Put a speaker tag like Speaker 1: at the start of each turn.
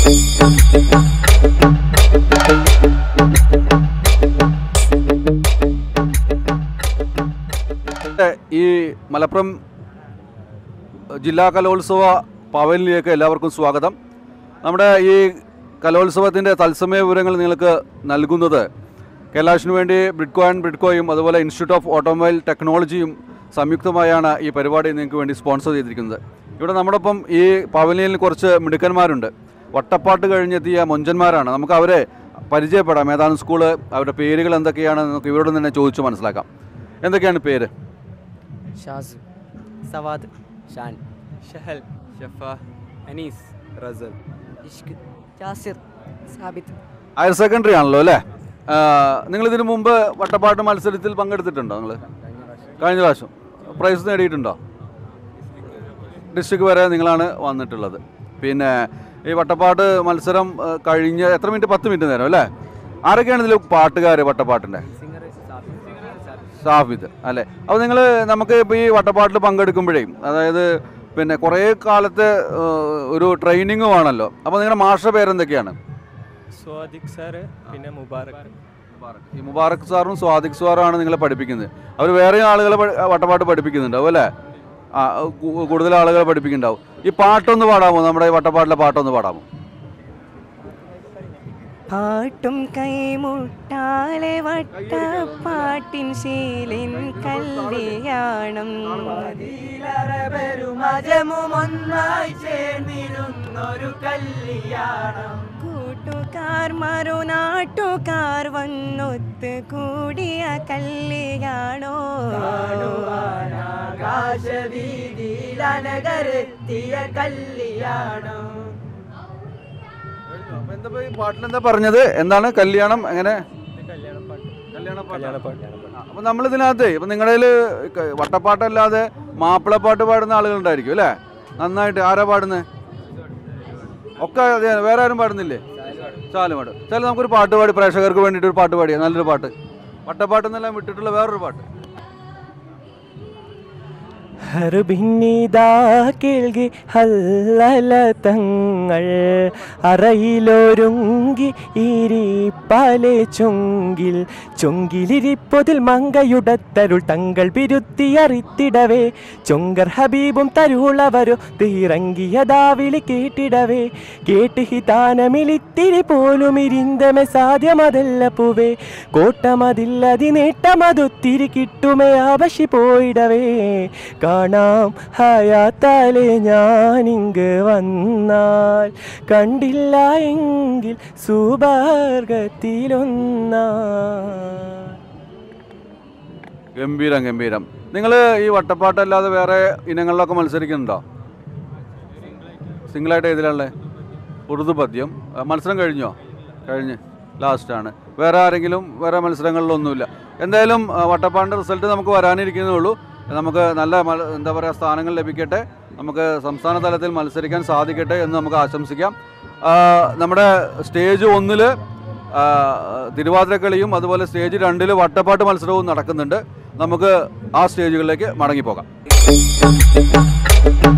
Speaker 1: ഈ മലപ്പുറം ജില്ലാ കലോത്സവ പവലിലേക്ക് എല്ലാവർക്കും സ്വാഗതം നമ്മുടെ ഈ കലോത്സവത്തിൻ്റെ തത്സമയ വിവരങ്ങൾ നിങ്ങൾക്ക് നൽകുന്നത് കൈലാഷിന് വേണ്ടി ബ്രിഡ്കോ ആൻഡ് ബ്രിഡ്കോയും അതുപോലെ ഇൻസ്റ്റിറ്റ്യൂട്ട് ഓഫ് ഓട്ടോമൊബൈൽ ടെക്നോളജിയും സംയുക്തമായാണ് ഈ പരിപാടി നിങ്ങൾക്ക് വേണ്ടി സ്പോൺസർ ചെയ്തിരിക്കുന്നത് ഇവിടെ നമ്മോടൊപ്പം ഈ പവലിയനിൽ കുറച്ച് മിടുക്കന്മാരുണ്ട് വട്ടപ്പാട്ട് കഴിഞ്ഞെത്തിയ മൊഞ്ചന്മാരാണ് നമുക്ക് അവരെ പരിചയപ്പെടാം ഏതാനും സ്കൂള് അവരുടെ പേരുകൾ എന്തൊക്കെയാണ് നമുക്ക് ഇവരോട് തന്നെ ചോദിച്ചു മനസ്സിലാക്കാം എന്തൊക്കെയാണ് പേര്
Speaker 2: ഷാസ് സവാദ് ഷാൻ ഷഹൽ ഷഫ അനീസ് റസൽ ഇഷ്ക് ജാസിർ സാബിത്ത്
Speaker 1: ഹയർ സെക്കൻഡറി ആണല്ലോ അല്ലേ നിങ്ങൾ ഇതിനു മുമ്പ് വട്ടപ്പാട്ട് മത്സരത്തിൽ പങ്കെടുത്തിട്ടുണ്ടോ നിങ്ങൾ കഴിഞ്ഞ പ്രാവശ്യം പ്രൈസ് നേടിയിട്ടുണ്ടോ ഡിസ്ട്രിക്ട് വരെ നിങ്ങളാണ് വന്നിട്ടുള്ളത് പിന്നെ ഈ വട്ടപ്പാട്ട് മത്സരം ആ, കഴിഞ്ഞ എത്ര മിനിറ്റ് പത്ത് മിനിറ്റ് നേരം അല്ലേ ആരൊക്കെയാണ് ഇതിൽ പാട്ടുകാർ വട്ടപ്പാട്ടിൻ്റെ
Speaker 2: സിംഗർ
Speaker 1: സാഫിദ് അല്ലേ അപ്പോൾ നിങ്ങൾ നമുക്ക് ഇപ്പോൾ ഈ വട്ടപ്പാട്ടിൽ പങ്കെടുക്കുമ്പോഴേ അതായത് പിന്നെ കുറേ കാലത്തെ ആ, ഒരു ട്രെയിനിങ്ങും ആണല്ലോ അപ്പോൾ നിങ്ങളുടെ മാഷ പേരെന്തൊക്കെയാണ്
Speaker 3: സ്വാദിഖ് സാറ് പിന്നെ മുബാറക്
Speaker 1: ഈ മുബാറക് സാറും സ്വാദിഖ് സാറുമാണ് നിങ്ങളെ പഠിപ്പിക്കുന്നത് അവർ വേറെ ആളുകളെ പഠി- വട്ടപ്പാട്ട് പഠിപ്പിക്കുന്നുണ്ടാവും അല്ലേ ആ കു- കൂടുതൽ ആളുകളെ പഠിപ്പിക്കുന്നുണ്ടാവും ഈ പാട്ടൊന്ന് പാടാമോ നമ്മുടെ ഈ വട്ടപ്പാട്ടിലെ പാട്ടൊന്ന് പാടാമോ
Speaker 4: പാട്ടും കൈമുട്ടാലെ വട്ടപ്പാട്ടിൻ ശീലിൻ കല്യാണം
Speaker 2: ഒന്നായി ചേർന്നിരുന്നൊരു കല്യാണം
Speaker 4: കൂട്ടുകാർ മറുനാട്ടുകാർ വന്നൊത്ത് കൂടിയ കല്യാണോ
Speaker 2: ആകാശവീതിയിൽ അനകരെത്തിയ കല്യാണം
Speaker 1: അപ്പൊ എന്താ ഇപ്പൊ ഈ പാട്ടിലെന്താ പറഞ്ഞത് എന്താണ് കല്യാണം എങ്ങനെ അപ്പൊ നമ്മൾ ഇതിനകത്ത് ഇപ്പൊ നിങ്ങളുടെ വട്ടപ്പാട്ടല്ലാതെ മാപ്പിളപ്പാട്ട് പാടുന്ന ആളുകളുണ്ടായിരിക്കും അല്ലേ നന്നായിട്ട് ആരാ പാടുന്നത് ഒക്കെ അതെ വേറെ ആരും പാടുന്നില്ലേ ചാലും പാടും ചില നമുക്കൊരു പാട്ട് പാടി പ്രേക്ഷകർക്ക് വേണ്ടിയിട്ട് ഒരു പാട്ട് പാടിയാ നല്ലൊരു പാട്ട് വട്ടപ്പാട്ട് എന്നെല്ലാം വിട്ടിട്ടുള്ള വേറൊരു പാട്ട്
Speaker 3: ഹർ ഭിന്നിതാ കേൾകി ഹല്ലല തങ്ങൾ അറയിലൊരുങ്ങി ഇരിപ്പാലെ ചൊങ്കിൽ ചൊങ്കിലിരിപ്പൊതിൽ മങ്കയുടത്തരുൾ തങ്ങൾ പിരുത്തിയറിത്തിടവേ ചൊങ്കർ ഹബീബും തരുളവരോ തീറങ്ങിയതാവിളി കേട്ടിടവേ കേട്ട് ഹിതാനമിലിത്തിരി പോലും ഇരിന്തമെ സാധ്യമതല്ല പൂവേ കോട്ടമതില്ലതി നേട്ടമതൊത്തിരി കിട്ടുമേ ആവശ്യ പോയിടവേ കാണാം ഹയാത്താലെ ഞാനിങ്ക് വന്നാൽ കണ്ടില്ല എങ്കിൽ സുഭാർഗത്തിലൊന്നാ
Speaker 1: ഗംഭീരം ഗംഭീരം നിങ്ങൾ ഈ വട്ടപ്പാട്ടല്ലാതെ വേറെ ഇനങ്ങളിലൊക്കെ മത്സരിക്കുന്നുണ്ടോ സിംഗിളായിട്ട് ഏതിലാണല്ലേ ഉറുദു പദ്യം ആ, മത്സരം കഴിഞ്ഞോ കഴിഞ്ഞ് ലാസ്റ്റാണ് വേറെ ആരെങ്കിലും വേറെ മത്സരങ്ങളിലൊന്നുമില്ല എന്തായാലും ആ, വട്ടപ്പാടിൻ്റെ റിസൾട്ട് നമുക്ക് വരാനിരിക്കുന്നേ ഉള്ളൂ നമുക്ക് നല്ല മ- എന്താ പറയുക സ്ഥാനങ്ങൾ ലഭിക്കട്ടെ നമുക്ക് സംസ്ഥാന തലത്തിൽ മത്സരിക്കാൻ സാധിക്കട്ടെ എന്ന് നമുക്ക് ആശംസിക്കാം ആ, നമ്മുടെ സ്റ്റേജ് ഒന്നിൽ തിരുവാതിരക്കളിയും അതുപോലെ സ്റ്റേജ് രണ്ടിൽ വട്ടപ്പാട്ട് മത്സരവും നടക്കുന്നുണ്ട് നമുക്ക് ആ സ്റ്റേജുകളിലേക്ക് മടങ്ങിപ്പോകാം